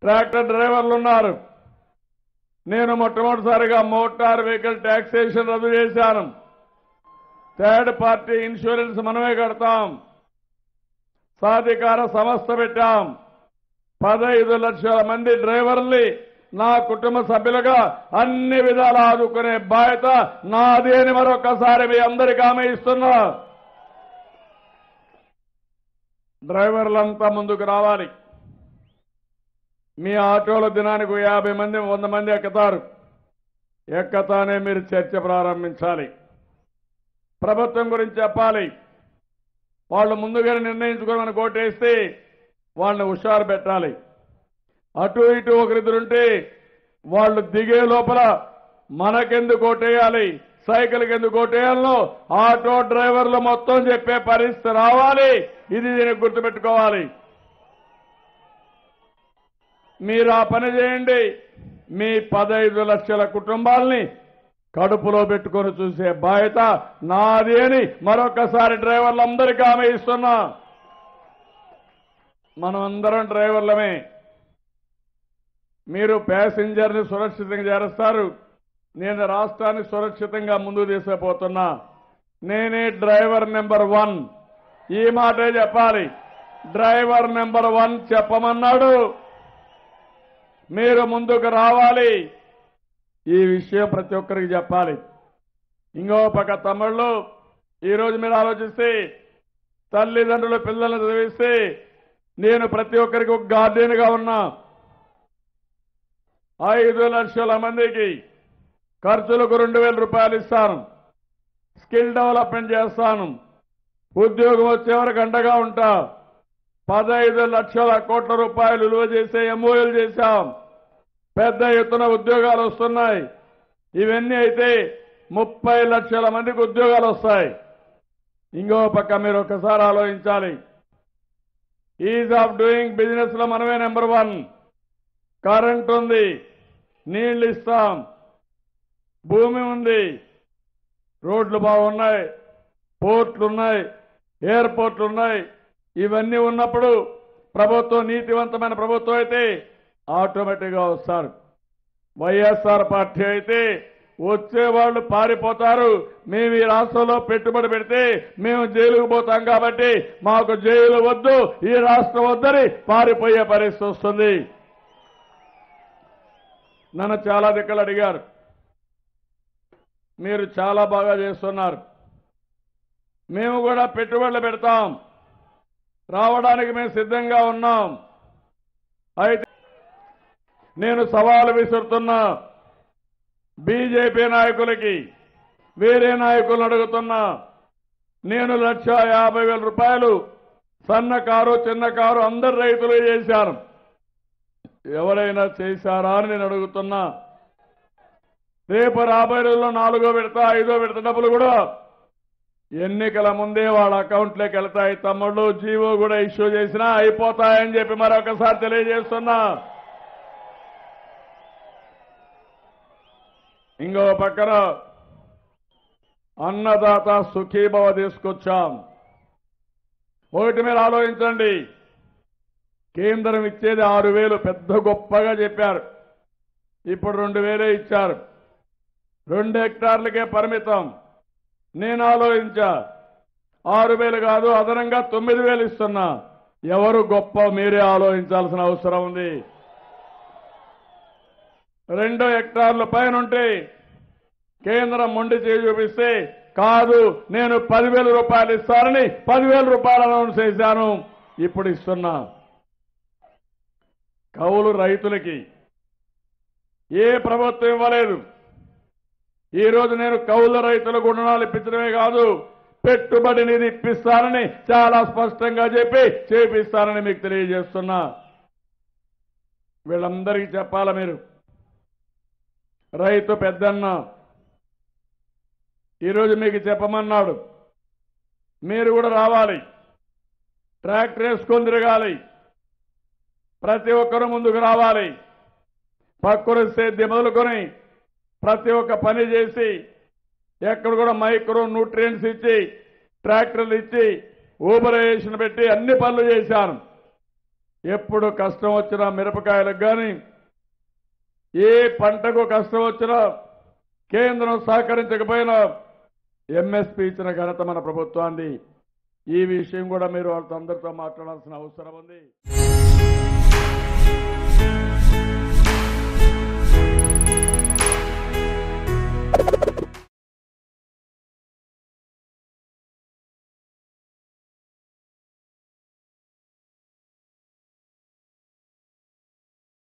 tractor డ్రైవర్లు ఉన్నారు నేను మొట్టమొదటిసారిగా మోటార్ వెహికల్ ట్యాక్సేషన్ రద్దు చేశాను థర్డ్ పార్టీ ఇన్సూరెన్స్ మనమే కడతాం సాధికార సంస్థ పెట్టాం పదహైదు లక్షల మంది డ్రైవర్ల్ని నా కుటుంబ సభ్యులుగా అన్ని విధాలు ఆదుకునే బాధ్యత నాది అని మరొకసారి మీ అందరికీ హామీ ఇస్తున్నా డ్రైవర్లంతా ముందుకు రావాలి మీ ఆటోల దినానికి ఓ యాభై మంది వంద మంది ఎక్కుతారు ఎక్కతానే మీరు చర్చ ప్రారంభించాలి ప్రభుత్వం గురించి చెప్పాలి వాళ్ళు ముందుగానే నిర్ణయించుకొని మనకు ఓటేస్తే వాళ్ళని హుషారు పెట్టాలి అటు ఇటు ఒకరిద్దరుంటే వాళ్ళు దిగే లోపల మనకెందుకు ఓటేయాలి సైకిల్కి ఎందుకు ఓటేయాలనో ఆటో డ్రైవర్లు మొత్తం చెప్పే పరిస్థితి రావాలి ఇది దీనికి గుర్తుపెట్టుకోవాలి మీరు ఆ పని చేయండి మీ పదహైదు లక్షల కుటుంబాల్ని కడుపులో పెట్టుకొని చూసే బాధ్యత నాది అని మరొకసారి డ్రైవర్లందరికీ ఆమె ఇస్తున్నా మనం అందరం డ్రైవర్లమే మీరు ప్యాసింజర్ని సురక్షితంగా చేరుస్తారు నేను రాష్ట్రాన్ని సురక్షితంగా ముందుకు తీసుకుపోతున్నా నేనే డ్రైవర్ నెంబర్ వన్ ఈ మాటే చెప్పాలి డ్రైవర్ నెంబర్ వన్ చెప్పమన్నాడు మీరు ముందుకు రావాలి ఈ విషయం ప్రతి ఒక్కరికి చెప్పాలి ఇంకో పక్క తమిళ్ళు ఈరోజు మీరు ఆలోచిస్తే తల్లిదండ్రులు పిల్లల్ని చదివిస్తే నేను ప్రతి ఒక్కరికి ఒక గార్డెన్గా ఉన్నా ఐదు లక్షల మందికి ఖర్చులకు రెండు వేల రూపాయలు ఇస్తాను స్కిల్ డెవలప్మెంట్ చేస్తాను ఉద్యోగం వచ్చే వరకు అండగా ఉంటా పదహైదు లక్షల కోట్ల రూపాయలు విలువ చేసే ఎంఓఎల్ చేశాం పెద్ద ఎత్తున ఉద్యోగాలు వస్తున్నాయి ఇవన్నీ అయితే ముప్పై లక్షల మందికి ఉద్యోగాలు వస్తాయి ఇంకో పక్క మీరు ఒకసారి ఆలోచించాలి ఈజ్ ఆఫ్ డూయింగ్ బిజినెస్ లో మనమే నెంబర్ వన్ కరెంట్ ఉంది నీళ్లు ఇస్తాం భూమి ఉంది రోడ్లు బాగున్నాయి పోర్ట్లు ఉన్నాయి ఎయిర్పోర్ట్లు ఉన్నాయి ఇవన్నీ ఉన్నప్పుడు ప్రభుత్వం నీతివంతమైన ప్రభుత్వం అయితే ఆటోమేటిక్గా వస్తారు వైఎస్ఆర్ పార్టీ అయితే వచ్చేవాళ్ళు పారిపోతారు మేము ఈ రాష్ట్రంలో పెట్టుబడి పెడితే మేము జైలుకు పోతాం కాబట్టి మాకు జైలు వద్దు ఈ రాష్ట్రం వద్దని పారిపోయే పరిస్థితి వస్తుంది నన్ను చాలా దిక్కలు అడిగారు మీరు చాలా బాగా చేస్తున్నారు మేము కూడా పెట్టుబడులు పెడతాం రావడానికి మేము సిద్ధంగా ఉన్నాం అయితే నేను సవాలు విసురుతున్నా బీజేపీ నాయకులకి వేరే నాయకులను అడుగుతున్నా నేను లక్ష యాభై వేల రూపాయలు సన్న కారు చిన్న కారు అందరు రైతులు చేశారు ఎవరైనా చేశారా అని నేను అడుగుతున్నా రేపు రాబోయే రోజుల్లో నాలుగో విడత ఐదో విడత డబ్బులు కూడా ఎన్నికల ముందే వాళ్ళ అకౌంట్లోకి వెళ్తాయి తమ్ముళ్ళు జీవో కూడా ఇష్యూ చేసినా అయిపోతాయని చెప్పి మరొకసారి తెలియజేస్తున్నా ఇంకో పక్కన అన్నదాత సుఖీభవ తీసుకొచ్చాం ఒకటి మీరు ఆలోచించండి కేంద్రం ఇచ్చేది ఆరు వేలు పెద్ద గొప్పగా చెప్పారు ఇప్పుడు రెండు వేలే ఇచ్చారు రెండు హెక్టార్లకే పరిమితం నేను ఆలోచించా ఆరు వేలు కాదు అదనంగా తొమ్మిది వేలు ఇస్తున్నా ఎవరు గొప్ప మీరే ఆలోచించాల్సిన అవసరం ఉంది రెండు హెక్టార్ల పైన ఉంటే కేంద్రం మొండి చేయి చూపిస్తే కాదు నేను పదివేల రూపాయలు ఇస్తానని పదివేల రూపాయలు అనౌన్స్ చేశాను ఇప్పుడు ఇస్తున్నా కౌలు రైతులకి ఏ ప్రభుత్వం ఇవ్వలేదు ఈ రోజు నేను కౌలు రైతులకు రుణాలు ఇప్పించడమే కాదు పెట్టుబడి నిధి ఇప్పిస్తానని చాలా స్పష్టంగా చెప్పి చేపిస్తానని మీకు తెలియజేస్తున్నా వీళ్ళందరికీ చెప్పాల మీరు రైతు పెద్దన్న ఈరోజు మీకు చెప్పమన్నాడు మీరు కూడా రావాలి ట్రాక్టర్ వేసుకొని తిరగాలి ప్రతి ఒక్కరూ ముందుకు రావాలి పక్కురు సేద్యం మొదలుకొని ప్రతి ఒక్క పని చేసి ఎక్కడ కూడా మైక్రో న్యూట్రియంట్స్ ఇచ్చి ట్రాక్టర్లు ఇచ్చి ఊబరేషన్ పెట్టి అన్ని పనులు చేశాను ఎప్పుడు కష్టం వచ్చినా మిరపకాయలకు కానీ ఏ పంటకు కష్టం వచ్చినా కేంద్రం సహకరించకపోయినా ఎంఎస్పీ ఇచ్చిన ఘనత మన ప్రభుత్వాన్ని ఈ విషయం కూడా మీరు వాళ్ళతో అందరితో మాట్లాడాల్సిన అవసరం ఉంది